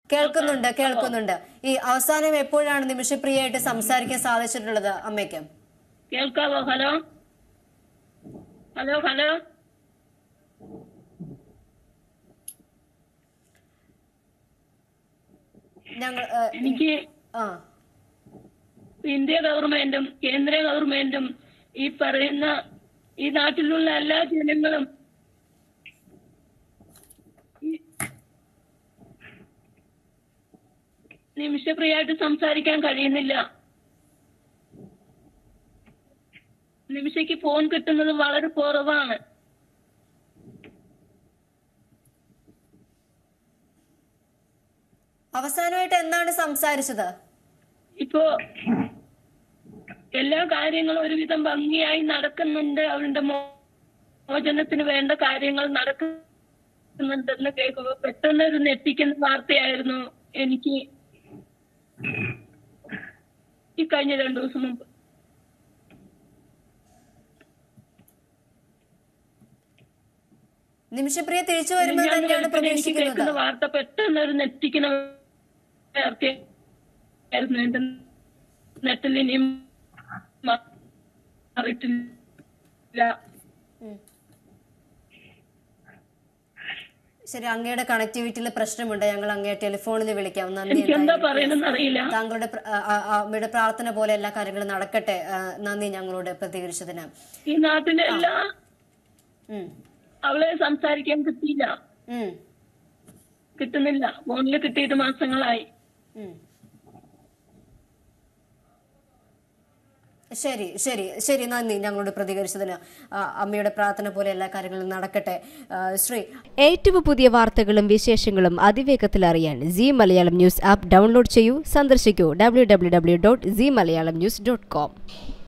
കേൾക്കുന്നുണ്ട് കേൾക്കുന്നുണ്ട് ഈ അവസാനം എപ്പോഴാണ് നിമിഷപ്രിയയായിട്ട് സംസാരിക്കാൻ സാധിച്ചിട്ടുള്ളത് അമ്മയ്ക്ക് കേൾക്കാവോ ഹലോ ഹലോ ഹലോ ഞങ്ങൾ ഏ, എനിക്ക് ആ ഇന്ത്യ ഗവൺമെന്റും കേന്ദ്ര ഗവൺമെന്റും ഈ പറയുന്ന ഈ നാട്ടിലുള്ള എല്ലാ ജനങ്ങളും ഈ- നിമിഷപ്രിയായിട്ട് സംസാരിക്കാൻ കഴിയുന്നില്ല നിമിഷയ്ക്ക് ഫോൺ കിട്ടുന്നത് വളരെ കുറവാണ് അവസാനമായിട്ട് എന്താണ് സംസാരിച്ചത് ഇപ്പോ എല്ലാ കാര്യങ്ങളും ഒരുവിധം ഭംഗിയായി നടക്കുന്നുണ്ട് അവരുടെ മോ- മോചനത്തിന് വേണ്ട കാര്യങ്ങൾ നടക്കുന്നുണ്ടെന്ന് കേൾക്കുമ്പോൾ പെട്ടെന്ന് ഒരു ഞെട്ടിക്കുന്ന വാർത്തയായിരുന്നു എനിക്ക് ഈ കഴിഞ്ഞ രണ്ടു ദിവസം മുമ്പ് നിമിഷപ്രിയ തിരിച്ചു വരുമെന്ന് ഞാൻ തന്നെയാണ് വെളുപ്പിന് എനിക്ക് പ്രതീക്ഷിക്കുന്നത് കേൾക്കുന്ന വാർത്ത പെട്ടെന്ന് ഒരു നെറ്റിക്കുന്ന വാർത്തയായിരുന്നു എന്റെ നെറ്റിൽ ഇനിയും മാറിയിട്ടില്ല ഉം. ശരി അങ്ങയുടെ കണക്ടിവിറ്റിയിൽ പ്രശ്നമുണ്ട് ഞങ്ങൾ അങ്ങയെ ടെലിഫോണിൽ വിളിക്കാം നന്ദി എനിക്ക് എന്താ എന്തായാലും. പറയണെന്ന് അറിയില്ല താങ്കളുടെ പ്ര- ആ, ആ, ആ, അമ്മയുടെ പ്രാർത്ഥന പോലെ എല്ലാ കാര്യങ്ങളും നടക്കട്ടെ ആ, നന്ദി ഞങ്ങളോട് പ്രതികരിച്ചതിന് ഈ നാട്ടിലെ എല്ലാ ഉം. അവളെ സംസാരിക്കാൻ കിട്ടിയില്ല ഉം. കിട്ടുന്നില്ല ഫോണിൽ കിട്ടിയിട്ട് മാസങ്ങളായി ഉം. ശരി ശരി ശരി നന്ദി ഞങ്ങളോട് പ്രതികരിച്ചതിന് ആ, അമ്മയുടെ പ്രാർത്ഥന പോലെ എല്ലാ കാര്യങ്ങളും നടക്കട്ടെ ആ, ശ്രീ ഏറ്റവും പുതിയ വാർത്തകളും വിശേഷങ്ങളും അതിവേഗത്തിൽ അറിയാൻ Zee Malayalam news app download ചെയ്യൂ സന്ദർശിക്കൂ W W W dot Zee Malayalam news dot com